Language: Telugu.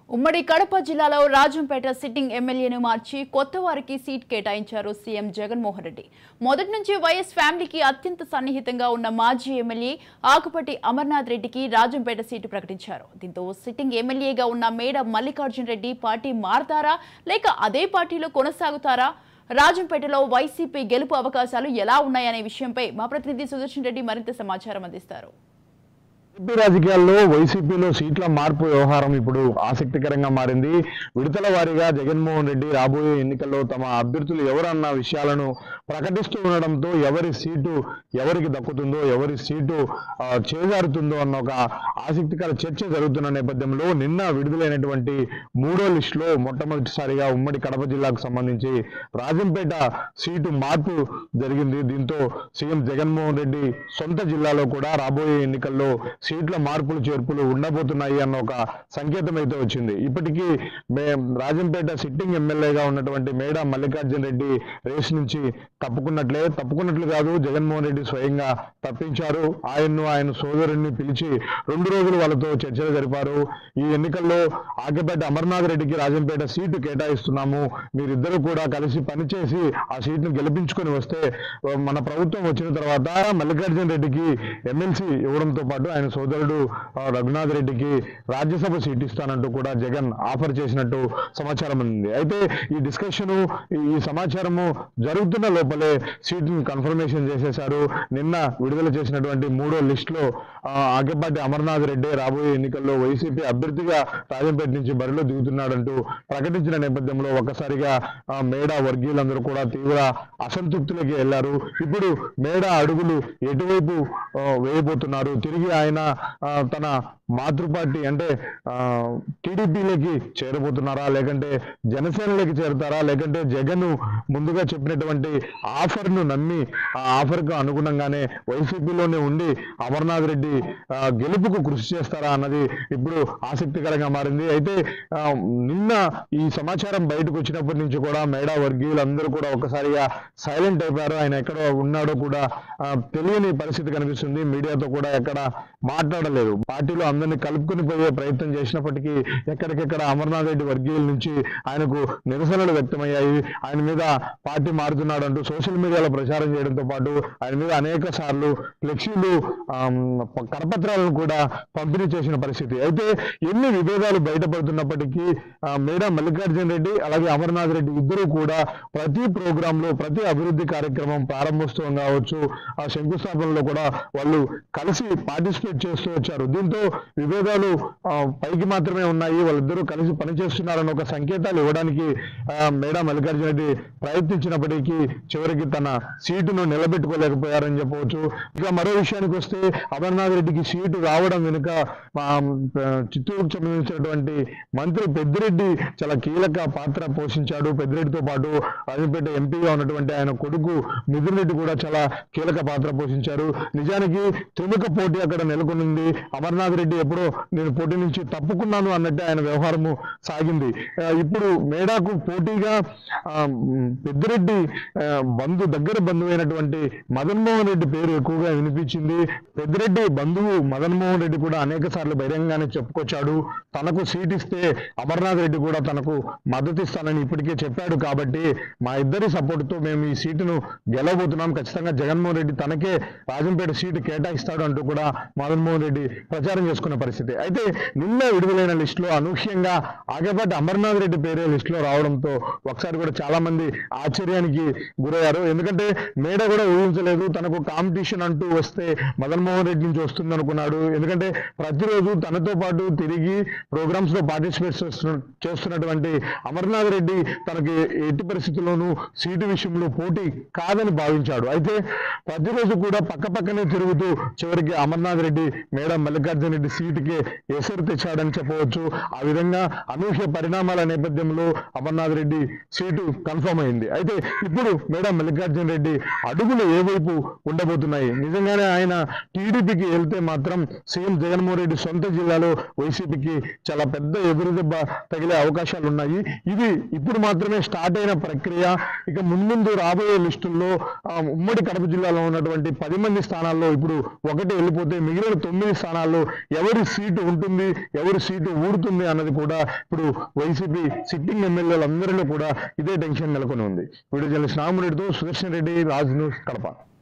ఉమ్మడి కడప జిల్లాలో రాజంపేట సిట్టింగ్ ఎమ్మెల్యేను మార్చి కొత్త వారికి సీట్ కేటాయించారు సీఎం జగన్మోహన్ రెడ్డి మొదటి నుంచి వైఎస్ ఫ్యామిలీకి అత్యంత సన్నిహితంగా ఉన్న మాజీ ఎమ్మెల్యే ఆకుపట్టి అమర్నాథ్ రెడ్డికి రాజంపేట సీటు ప్రకటించారు దీంతో సిట్టింగ్ ఎమ్మెల్యేగా ఉన్న మేడ మల్లికార్జున్ రెడ్డి పార్టీ మారతారా లేక అదే పార్టీలో కొనసాగుతారా రాజంపేటలో వైసీపీ గెలుపు అవకాశాలు ఎలా ఉన్నాయనే విషయంపై మా ప్రతినిధి సుదర్శన్ రెడ్డి మరింత సమాచారం అందిస్తారు ఏపీ రాజకీయాల్లో వైసీపీలో సీట్ల మార్పు వ్యవహారం ఇప్పుడు ఆసక్తికరంగా మారింది విడతల వారీగా జగన్మోహన్ రెడ్డి రాబోయే ఎన్నికల్లో తమ అభ్యర్థులు ఎవరన్న విషయాలను ప్రకటిస్తూ ఉండడంతో ఎవరి సీటు ఎవరికి దక్కుతుందో ఎవరి సీటు ఆ, చేజారుతుందో అన్న ఒక ఆసక్తికర చర్చ జరుగుతున్న నేపథ్యంలో నిన్న విడుదలైనటువంటి మూడో లిస్టులో మొట్టమొదటిసారిగా ఉమ్మడి కడప జిల్లాకు సంబంధించి రాజంపేట సీటు మార్పు జరిగింది దీంతో సీఎం జగన్మోహన్ రెడ్డి సొంత జిల్లాలో కూడా రాబోయే ఎన్నికల్లో సీట్ల మార్పులు చేర్పులు ఉండబోతున్నాయి అన్న ఒక సంకేతం అయితే వచ్చింది ఇప్పటికీ మే రాజంపేట సిట్టింగ్ ఎమ్మెల్యేగా ఉన్నటువంటి మేడ మల్లికార్జున్ రెడ్డి రేస్ నుంచి తప్పుకున్నట్లే తప్పుకున్నట్లు కాదు జగన్మోహన్ రెడ్డి స్వయంగా తప్పించారు ఆయన్ను ఆయన సోదరుడిని పిలిచి రెండు రోజులు వాళ్ళతో చర్చలు జరిపారు ఈ ఎన్నికల్లో ఆకేపేట అమర్నాథ్ రెడ్డికి రాజంపేట సీటు కేటాయిస్తున్నాము మీరిద్దరూ కూడా కలిసి పనిచేసి ఆ సీట్ను గెలిపించుకొని వస్తే ఆ, మన ప్రభుత్వం వచ్చిన తర్వాత మల్లికార్జున రెడ్డికి ఎమ్మెల్సీ ఇవ్వడంతో పాటు ఆయన సోదరుడు ఆ, రఘునాథ్ రెడ్డికి రాజ్యసభ సీట్ ఇస్తానంటూ కూడా జగన్ ఆఫర్ చేసినట్టు సమాచారం ఉంది అయితే ఈ డిస్కషన్ ఈ సమాచారము జరుగుతున్న లోపలే సీట్ని కన్ఫర్మేషన్ చేసేశారు నిన్న విడుదల చేసినటువంటి మూడో లిస్టులో ఆగపాటి అమర్నాథ్ రెడ్డి రాబోయే ఎన్నికల్లో వైసీపీ అభ్యర్థిగా రాజంపేట నుంచి బరిలో దిగుతున్నాడంటూ ప్రకటించిన నేపథ్యంలో ఒక్కసారిగా ఆ, మేడా వర్గీయులందరూ కూడా తీవ్ర అసంతృప్తిలోకి వెళ్లారు ఇప్పుడు మేడా అడుగులు ఎటువైపు ఆ, వేయబోతున్నారు తిరిగి ఆయన ఆ, తన మాతృ పార్టీ అంటే టీడీపీలోకి చేరబోతున్నారా లేకంటే జనసేనలోకి చేరతారా లేకంటే జగన్ ముందుగా చెప్పినటువంటి ఆఫర్ ను నమ్మి ఆ ఆఫర్ కు అనుగుణంగానే వైసీపీలోనే ఉండి అమర్నాథ్ రెడ్డి ఆ, గెలుపుకు కృషి చేస్తారా అన్నది ఇప్పుడు ఆసక్తికరంగా మారింది అయితే ఆ, నిన్న ఈ సమాచారం బయటకు వచ్చినప్పటి నుంచి కూడా మేడా వర్గీయులందరూ కూడా ఒక్కసారిగా సైలెంట్ అయిపోయారు ఆయన ఎక్కడ ఉన్నాడో కూడా ఆ, తెలియని పరిస్థితి కనిపిస్తుంది మీడియాతో కూడా ఎక్కడ మాట్లాడలేదు పార్టీలో అందరినీ కలుపుకొని పోయే ప్రయత్నం చేసినప్పటికీ ఎక్కడికెక్కడ అమర్నాథ్ రెడ్డి వర్గీయుల నుంచి ఆయనకు నిరసనలు వ్యక్తమయ్యాయి ఆయన మీద పార్టీ మారుతున్నాడు అంటూ సోషల్ మీడియాలో ప్రచారం చేయడంతో పాటు ఆయన మీద అనేక సార్లు ఫ్లెక్సీలు ఆమ్, కరపత్రాలను కూడా పంపిణీ చేసిన పరిస్థితి అయితే ఎన్ని విభేదాలు బయటపడుతున్నప్పటికీ ఆ, మేడా మల్లికార్జున రెడ్డి అలాగే అమర్నాథ్ రెడ్డి ఇద్దరు కూడా ప్రతి ప్రోగ్రామ్ లో ప్రతి అభివృద్ధి కార్యక్రమం ప్రారంభోత్సవం కావచ్చు ఆ శంకుస్థాపనలో కూడా వాళ్ళు కలిసి పార్టిసిపేట్ చేస్తూ వచ్చారు దీంతో విభేదాలు ఆ, పైకి మాత్రమే ఉన్నాయి వాళ్ళిద్దరూ కలిసి పనిచేస్తున్నారన్న ఒక సంకేతాలు ఇవ్వడానికి ఆ, మేడా మల్లికార్జున రెడ్డి ప్రయత్నించినప్పటికీ చివరికి తన సీటును నిలబెట్టుకోలేకపోయారని చెప్పవచ్చు ఇక మరో విషయానికి వస్తే అమర్నాథ్ రెడ్డికి సీటు రావడం వెనుక ఆ, చిత్తూరుకు సంబంధించినటువంటి మంత్రి పెద్దిరెడ్డి చాలా కీలక పాత్ర పోషించాడు పెద్దిరెడ్డితో పాటు రాజంపేట ఎంపీగా ఉన్నటువంటి ఆయన కొడుకు మిథున్ రెడ్డి కూడా చాలా కీలక పాత్ర పోషించారు నిజానికి త్రిముఖ పోటీ అక్కడ నెలకొనింది అమర్నాథ్ రెడ్డి ఎప్పుడో నేను పోటీ నుంచి తప్పుకున్నాను అన్నట్టు ఆయన వ్యవహారము సాగింది ఆ, ఇప్పుడు మేడాకు పోటీగా ఆ, మ్, పెద్దిరెడ్డి ఆ, బంధు దగ్గర బంధువు అయినటువంటి మదన్ మోహన్ రెడ్డి పేరు ఎక్కువగా వినిపించింది పెద్దిరెడ్డి బంధువు మదన్ మోహన్ రెడ్డి కూడా అనేక సార్లు బహిరంగంగానే చెప్పుకొచ్చాడు తనకు సీట్ ఇస్తే అమర్నాథ్ రెడ్డి కూడా తనకు మద్దతు ఇస్తానని ఇప్పటికే చెప్పాడు కాబట్టి మా ఇద్దరి సపోర్టుతో మేము ఈ సీటును గెలవబోతున్నాం ఖచ్చితంగా జగన్మోహన్ రెడ్డి తనకే రాజంపేట సీటు కేటాయిస్తాడు అంటూ కూడా మదన్ మోహన్ రెడ్డి ప్రచారం చేసుకున్న పరిస్థితి అయితే నిన్న విడుదలైన లిస్టులో అనూహ్యంగా ఆగపాటి అమర్నాథ్ రెడ్డి పేరే లిస్టులో రావడంతో ఒకసారి కూడా చాలా మంది ఆశ్చర్యానికి గురయ్యారు ఎందుకంటే మేడ కూడా ఊహించలేదు తనకు కాంపిటీషన్ అంటూ వస్తే మదన్ మోహన్ రెడ్డి నుంచి వస్తుంది అనుకున్నాడు ఎందుకంటే ప్రతిరోజు తనతో పాటు తిరిగి ప్రోగ్రామ్స్ లో పార్టిసిపేట్ చేస్తున్న- చేస్తున్నటువంటి అమర్నాథ్ రెడ్డి తనకి ఎట్టి పరిస్థితుల్లోనూ సీటు విషయంలో పోటీ కాదని భావించాడు అయితే ప్రతిరోజు కూడా పక్క పక్కనే తిరుగుతూ చివరికి అమర్నాథ్ రెడ్డి మేడ మల్లికార్జున రెడ్డి సీటుకి ఎసరు తెచ్చాడని చెప్పవచ్చు ఆ విధంగా అనూహ్య పరిణామాల నేపథ్యంలో అమర్నాథ్ రెడ్డి సీటు కన్ఫర్మ్ అయింది అయితే ఇప్పుడు మేడ మల్లికార్జున రెడ్డి అడుగులు ఏ వైపు ఉండబోతున్నాయి నిజంగానే ఆయన టీడీపీకి వెళ్తే మాత్రం సీఎం జగన్మోహన్ రెడ్డి సొంత జిల్లాలో వైసీపీకి చాలా పెద్ద ఎదురుదెబ్బ తగిలే అవకాశాలు ఉన్నాయి ఇది ఇప్పుడు మాత్రమే స్టార్ట్ అయిన ప్రక్రియ ఇక మున్ముందు రాబోయే లిస్టుల్లో ఆ, ఉమ్మడి కడప జిల్లాలో ఉన్నటువంటి పది మంది స్థానాల్లో ఇప్పుడు ఒకటి వెళ్ళిపోతే మిగిలిన తొమ్మిది స్థానాల్లో ఎవరి సీటు ఉంటుంది ఎవరి సీటు ఊడుతుంది అన్నది కూడా ఇప్పుడు వైసీపీ సిట్టింగ్ ఎమ్మెల్యేలందరిలో కూడా ఇదే టెన్షన్ నెలకొని ఉంది వీడియో జర్నలిస్ట్ నాగమరెడ్డితో సుదర్శన్ రెడ్డి రాజ్ న్యూస్ కడప